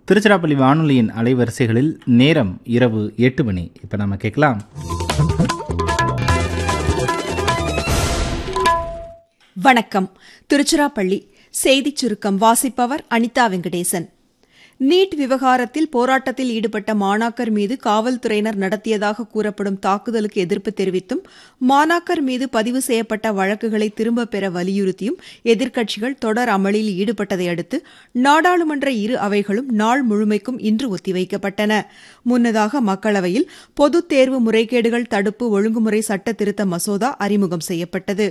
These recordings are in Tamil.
திருச்சிராப்பள்ளி வானொலியின் அலைவரிசைகளில் நேரம் இரவு எட்டு மணி இப்போ நம்ம கேட்கலாம் வணக்கம் திருச்சிராப்பள்ளி செய்திச் சுருக்கம் வாசிப்பவர் அனிதா வெங்கடேசன் நீட் விவகாரத்தில் போராட்டத்தில் ஈடுபட்ட மாணாக்கர் மீது காவல்துறையினர் நடத்தியதாக கூறப்படும் தாக்குதலுக்கு எதிர்ப்பு தெரிவித்தும் மாணாக்கர் மீது பதிவு செய்யப்பட்ட வழக்குகளை திரும்பப் பெற வலியுறுத்தியும் எதிர்க்கட்சிகள் தொடர் அமளியில் ஈடுபட்டதை அடுத்து நாடாளுமன்ற இரு அவைகளும் நாள் முழுமைக்கும் இன்று ஒத்திவைக்கப்பட்டன முன்னதாக மக்களவையில் பொதுத் தேர்வு முறைகேடுகள் தடுப்பு ஒழுங்குமுறை சட்ட திருத்த மசோதா அறிமுகம் செய்யப்பட்டது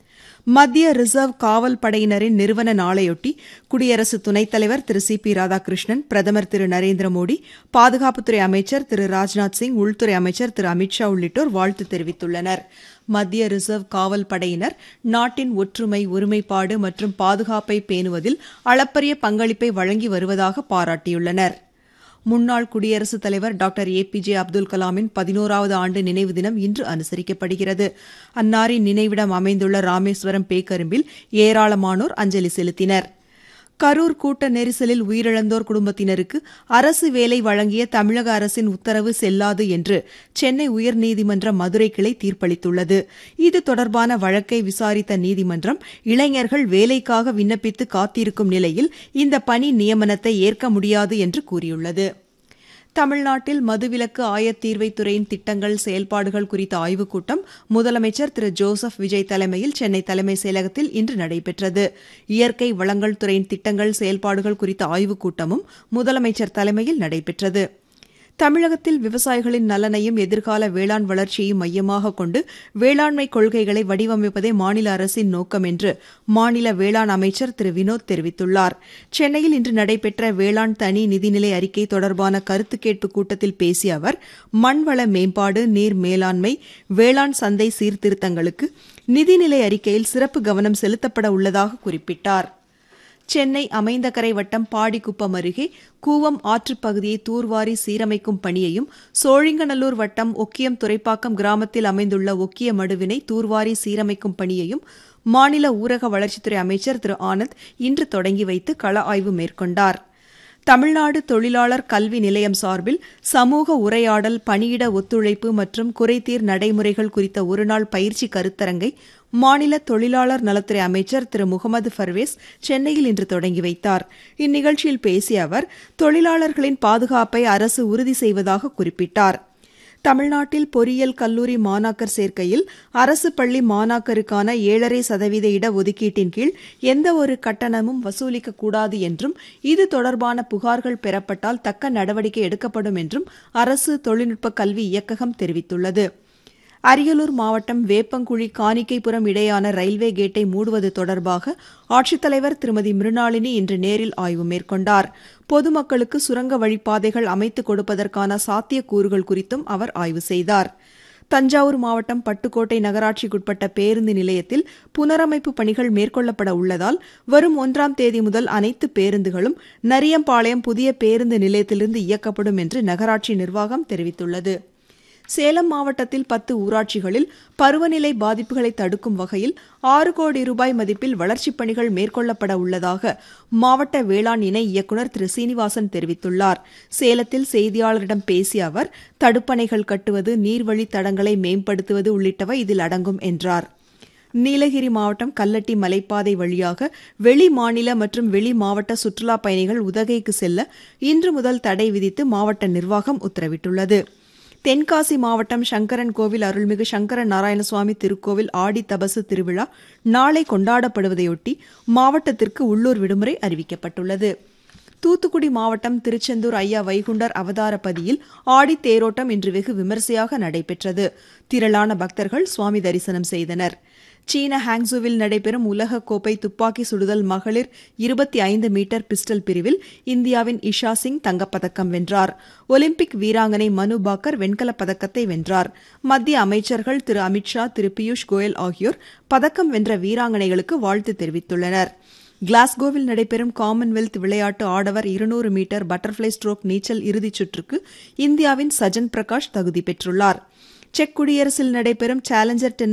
மத்திய ரிசர்வ் காவல் படையினரின் நிறுவன நாளையொட்டி குடியரசு துணைத் தலைவர் திரு சி பி ராதாகிருஷ்ணன் பிரதமர் திரு நரேந்திர மோடி பாதுகாப்புத்துறை அமைச்சர் திரு ராஜ்நாத் சிங் உள்துறை அமைச்சர் திரு அமித்ஷா உள்ளிட்டோர் வாழ்த்து தெரிவித்துள்ளனர் மத்திய ரிசர்வ் காவல் படையினர் நாட்டின் ஒற்றுமை ஒருமைப்பாடு மற்றும் பாதுகாப்பை பேணுவதில் அளப்பரிய பங்களிப்பை வழங்கி வருவதாக பாராட்டியுள்ளனா் முன்னாள் குடியரசுத் தலைவர் doctor A P J Abdul கலாமின் பதினோராவது ஆண்டு நினைவு தினம் இன்று அனுசரிக்கப்படுகிறது அன்னாரின் நினைவிடம் அமைந்துள்ள ராமேஸ்வரம் பேக்கரும்பில் ஏராளமானோர் அஞ்சலி செலுத்தினர் கரூர் கூட்ட நெரிசலில் உயிரிழந்தோர் குடும்பத்தினருக்கு அரசு வேலை வழங்கிய தமிழக அரசின் உத்தரவு செல்லாது என்று சென்னை உயர்நீதிமன்ற மதுரை கிளை தீர்ப்பளித்துள்ளது இது தொடர்பான வழக்கை விசாரித்த நீதிமன்றம் இளைஞர்கள் வேலைக்காக விண்ணப்பித்து காத்திருக்கும் நிலையில் இந்த பணி நியமனத்தை ஏற்க முடியாது என்று கூறியுள்ளது தமிழ்நாட்டில் மதுவிலக்கு ஆயத்தீர்வைத் துறையின் திட்டங்கள் செயல்பாடுகள் குறித்த ஆய்வுக் கூட்டம் முதலமைச்சர் திரு ஜோசப் விஜய் தலைமையில் சென்னை தலைமைச் செயலகத்தில் இன்று நடைபெற்றது இயற்கை வளங்கள் துறையின் திட்டங்கள் செயல்பாடுகள் குறித்த ஆய்வுக் கூட்டமும் முதலமைச்சர் தலைமையில் நடைபெற்றது தமிழகத்தில் விவசாயிகளின் நலனையும் எதிர்கால வேளாண் வளர்ச்சியையும் மையமாக கொண்டு வேளாண்மை கொள்கைகளை வடிவமைப்பதே மாநில அரசின் நோக்கம் என்று மாநில வேளாண் அமைச்சர் திரு வினோத் தெரிவித்துள்ளார் சென்னையில் இன்று நடைபெற்ற வேளாண் தனி நிதிநிலை அறிக்கை தொடர்பான கருத்து கேட்பு கூட்டத்தில் பேசிய அவர் மண்வள மேம்பாடு நீர் மேலாண்மை வேளாண் சந்தை சீர்திருத்தங்களுக்கு நிதிநிலை அறிக்கையில் சிறப்பு கவனம் செலுத்தப்பட உள்ளதாக குறிப்பிட்டார் சென்னை அமைந்தகரை வட்டம் பாடிக்குப்பம் அருகே கூவம் ஆற்றுப் பகுதியை தூர்வாரி சீரமைக்கும் பணியையும் சோழிங்கநல்லூர் வட்டம் ஒக்கியம் துறைப்பாக்கம் கிராமத்தில் அமைந்துள்ள ஒக்கிய மடுவினை தூர்வாரி சீரமைக்கும் பணியையும் மாநில ஊரக வளர்ச்சித்துறை அமைச்சர் திரு ஆனந்த் இன்று தொடங்கி வைத்து கள ஆய்வு மேற்கொண்டார் தமிழ்நாடு தொழிலாளர் கல்வி நிலையம் சார்பில் சமூக உரையாடல் பணியிட ஒத்துழைப்பு மற்றும் குறைதீர் நடைமுறைகள் குறித்த ஒருநாள் பயிற்சி கருத்தரங்கை மாநில தொழிலாளர் நலத்துறை அமைச்சர் திரு முகமது ஃபர்வேஸ் சென்னையில் இன்று தொடங்கி வைத்தார் இந்நிகழ்ச்சியில் பேசிய அவர் தொழிலாளர்களின் பாதுகாப்பை அரசு உறுதி செய்வதாக குறிப்பிட்டார் தமிழ்நாட்டில் பொறியியல் கல்லூரி மாணாக்கர் சேர்க்கையில் அரசு பள்ளி மாணாக்கருக்கான ஏழரை சதவீத இடஒதுக்கீட்டின் கீழ் எந்த ஒரு கட்டணமும் வசூலிக்கக்கூடாது என்றும் இது தொடர்பான புகார்கள் பெறப்பட்டால் தக்க நடவடிக்கை எடுக்கப்படும் என்றும் அரசு தொழில்நுட்ப கல்வி இயக்ககம் தெரிவித்துள்ளது அரியலூர் மாவட்டம் வேப்பங்குழி காணிக்கைப்புறம் இடையான ரயில்வே கேட்டை மூடுவது தொடர்பாக ஆட்சித்தலைவர் திருமதி மிருணாளினி இன்று நேரில் ஆய்வு மேற்கொண்டார் பொதுமக்களுக்கு சுரங்க வழிப்பாதைகள் அமைத்துக் கொடுப்பதற்கான சாத்தியக்கூறுகள் குறித்தும் அவர் ஆய்வு செய்தார் தஞ்சாவூர் மாவட்டம் பட்டுக்கோட்டை நகராட்சிக்குட்பட்ட பேருந்து நிலையத்தில் புனரமைப்பு பணிகள் மேற்கொள்ளப்பட உள்ளதால் வரும் ஒன்றாம் தேதி முதல் அனைத்து பேருந்துகளும் நரியம்பாளையம் புதிய பேருந்து நிலையத்திலிருந்து இயக்கப்படும் என்று நகராட்சி நிர்வாகம் தெரிவித்துள்ளது சேலம் மாவட்டத்தில் பத்து ஊராட்சிகளில் பருவநிலை பாதிப்புகளை தடுக்கும் வகையில் ஆறு கோடி ரூபாய் மதிப்பில் வளர்ச்சிப் பணிகள் மேற்கொள்ளப்பட உள்ளதாக மாவட்ட வேளாண் இணை இயக்குநர் திரு சீனிவாசன் தெரிவித்துள்ளார் சேலத்தில் செய்தியாளரிடம் பேசிய அவர் தடுப்பணைகள் கட்டுவது நீர்வழி தடங்களை மேம்படுத்துவது உள்ளிட்டவை இதில் அடங்கும் என்றார் நீலகிரி மாவட்டம் கல்லட்டி மலைப்பாதை வழியாக வெளி மாநில மற்றும் வெளி மாவட்ட சுற்றுலாப் பயணிகள் உதகைக்கு செல்ல இன்று முதல் தடை விதித்து மாவட்ட நிர்வாகம் உத்தரவிட்டுள்ளது தென்காசி மாவட்டம் சங்கரன் கோவில் அருள்மிகு சங்கர நாராயணசுவாமி திருக்கோவில் ஆடி தபசு திருவிழா நாளை கொண்டாடப்படுவதையொட்டி மாவட்டத்திற்கு உள்ளூர் விடுமுறை அறிவிக்கப்பட்டுள்ளது தூத்துக்குடி மாவட்டம் திருச்செந்தூர் ஐயா வைகுண்டர் அவதாரப்பதியில் ஆடி தேரோட்டம் இன்று வெகு விமரிசையாக நடைபெற்றது திரளான பக்தர்கள் சுவாமி தரிசனம் செய்தனர் சீன ஹாங்ஸுவில் நடைபெறும் உலக கோப்பை துப்பாக்கி சுடுதல் மகளிர் இருபத்தி ஐந்து மீட்டர் பிஸ்டல் பிரிவில் இந்தியாவின் இஷா சிங் தங்கப்பதக்கம் வென்றார் ஒலிம்பிக் வீராங்கனை மனு பாக்கர் வெண்கலப் பதக்கத்தை வென்றார் மத்திய அமைச்சர்கள் திரு அமித்ஷா திரு பியூஷ் கோயல் ஆகியோர் பதக்கம் வென்ற வீராங்கனைகளுக்கு வாழ்த்து தெரிவித்துள்ளனர் கிளாஸ்கோவில் நடைபெறும் காமன்வெல்த் விளையாட்டு ஆடவர் இருநூறு மீட்டர் பட்டர்ஃப்ளை ஸ்ட்ரோக் நீச்சல் இறுதிச் சுற்றுக்கு இந்தியாவின் சஜன் பிரகாஷ் தகுதி பெற்றுள்ளார் செக் குடியரசில் நடைபெறும் சேலஞ்சர் டென்னிஸ்